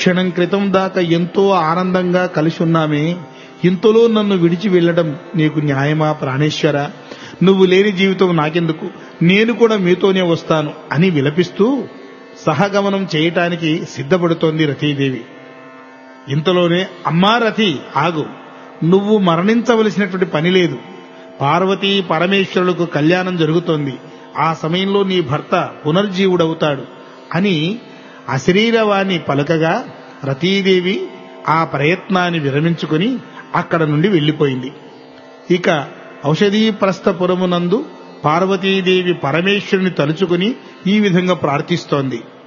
క్షణం క్రితం దాకా ఎంతో ఆనందంగా కలిసి ఉన్నామే ఇంతలో నన్ను విడిచి వెళ్లడం నీకు న్యాయమా ప్రాణేశ్వర నువ్వు లేని జీవితం నాకెందుకు నేను కూడా మీతోనే వస్తాను అని విలపిస్తూ సహగమనం చేయటానికి సిద్ధపడుతోంది రతీదేవి ఇంతలోనే అమ్మా రథి ఆగు నువ్వు మరణించవలసినటువంటి పని లేదు పార్వతీ పరమేశ్వరులకు కళ్యాణం జరుగుతోంది ఆ సమయంలో నీ భర్త పునర్జీవుడవుతాడు అని అశరీరవాణి పలుకగా రతీదేవి ఆ ప్రయత్నాన్ని విరమించుకుని అక్కడ నుండి వెళ్లిపోయింది ఇక ఔషధీప్రస్థపురమునందు పార్వతీదేవి పరమేశ్వరుని తలుచుకుని ఈ విధంగా ప్రార్థిస్తోంది